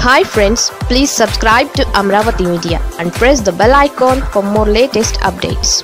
hi friends please subscribe to Amaravati media and press the bell icon for more latest updates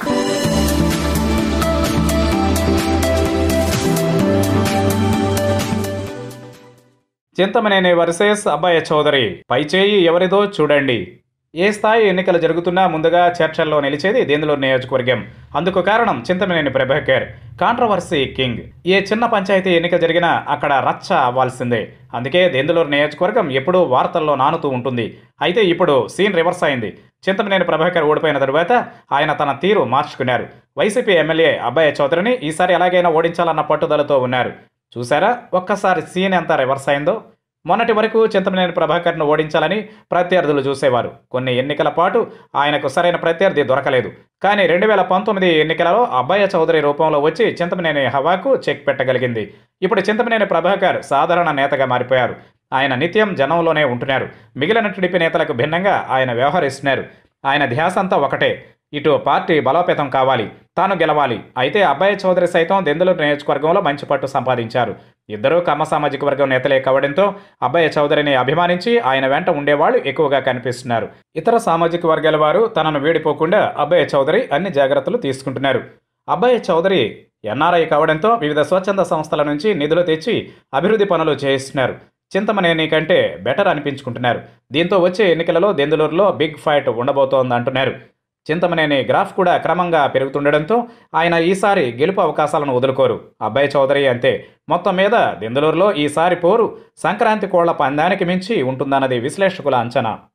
Chintamaneni versus Abbayi Chowdary పైచేయి ఎవరిదో చూడండి ఏ స్థాయి ఎన్నికలు జరుగుతున్నా ముందుగా చర్చల్లో నిలిచేది దేందులూరు నియోజకవర్గం అందుకు కారణం చింతమనేని ప్రభాకర్ కాంట్రవర్సీ కింగ్ ఏ చిన్న పంచాయతీ ఎన్నిక జరిగినా అక్కడ రచ్చ అవ్వాల్సిందే అందుకే దేందులూరు నియోజకవర్గం ఎప్పుడూ వార్తల్లో నానుతూ ఉంటుంది అయితే ఇప్పుడు సీన్ రివర్స్ అయింది చింతమనేని ప్రభాకర్ ఓడిపోయిన తరువాత ఆయన తన తీరు మార్చుకున్నారు వైసీపీ ఎమ్మెల్యే అబ్బాయి చౌదరిని ఈసారి ఎలాగైనా ఓడించాలన్న పట్టుదలతో ఉన్నారు చూసారా ఒక్కసారి సీన్ ఎంత రివర్స్ అయిందో మొన్నటి వరకు చింతమనేని ప్రభాకర్ను ఓడించాలని ప్రత్యర్థులు చూసేవారు కొన్ని ఎన్నికల పాటు ఆయనకు సరైన ప్రత్యర్థి దొరకలేదు కానీ రెండు వేల పంతొమ్మిది ఎన్నికలలో అబ్బాయ చౌదరి రూపంలో వచ్చి చింతమనేని హవాకు చెక్ పెట్టగలిగింది ఇప్పుడు చింతమనేని ప్రభాకర్ సాధారణ నేతగా మారిపోయారు ఆయన నిత్యం జనంలోనే ఉంటున్నారు మిగిలిన టీడీపీ నేతలకు భిన్నంగా ఆయన వ్యవహరిస్తున్నారు ఆయన ధ్యాస అంతా ఒకటే ఇటు పార్టీ బలోపేతం కావాలి తాను గెలవాలి అయితే అబ్బాయి చౌదరి సైతం దెందులూరు నియోజకవర్గంలో మంచి పట్టు సంపాదించారు ఇద్దరూ కమ్మ సామాజిక వర్గం నేతలే కావడంతో అబ్బాయి చౌదరిని అభిమానించి ఆయన వెంట ఉండేవాళ్ళు ఎక్కువగా కనిపిస్తున్నారు ఇతర సామాజిక వర్గాల వారు తనను వీడిపోకుండా అబ్బాయి చౌదరి అన్ని జాగ్రత్తలు తీసుకుంటున్నారు అబ్బాయి చౌదరి ఎన్ఆర్ఐ కావడంతో వివిధ స్వచ్ఛంద సంస్థల నుంచి నిధులు తెచ్చి అభివృద్ధి పనులు చేయిస్తున్నారు చింతమనేని కంటే బెటర్ అనిపించుకుంటున్నారు దీంతో వచ్చే ఎన్నికలలో దెందులూరులో బిగ్ ఫైట్ ఉండబోతోంది అంటున్నారు చింతమనేని గ్రాఫ్ కూడా క్రమంగా పెరుగుతుండడంతో ఆయన ఈసారి గెలుపు అవకాశాలను వదులుకోరు అబ్బాయి చౌదరి అంతే మొత్తం మీద దెందులూరులో ఈసారి పోరు సంక్రాంతి కోళ్ల పందానికి మించి ఉంటుందన్నది విశ్లేషకుల అంచనా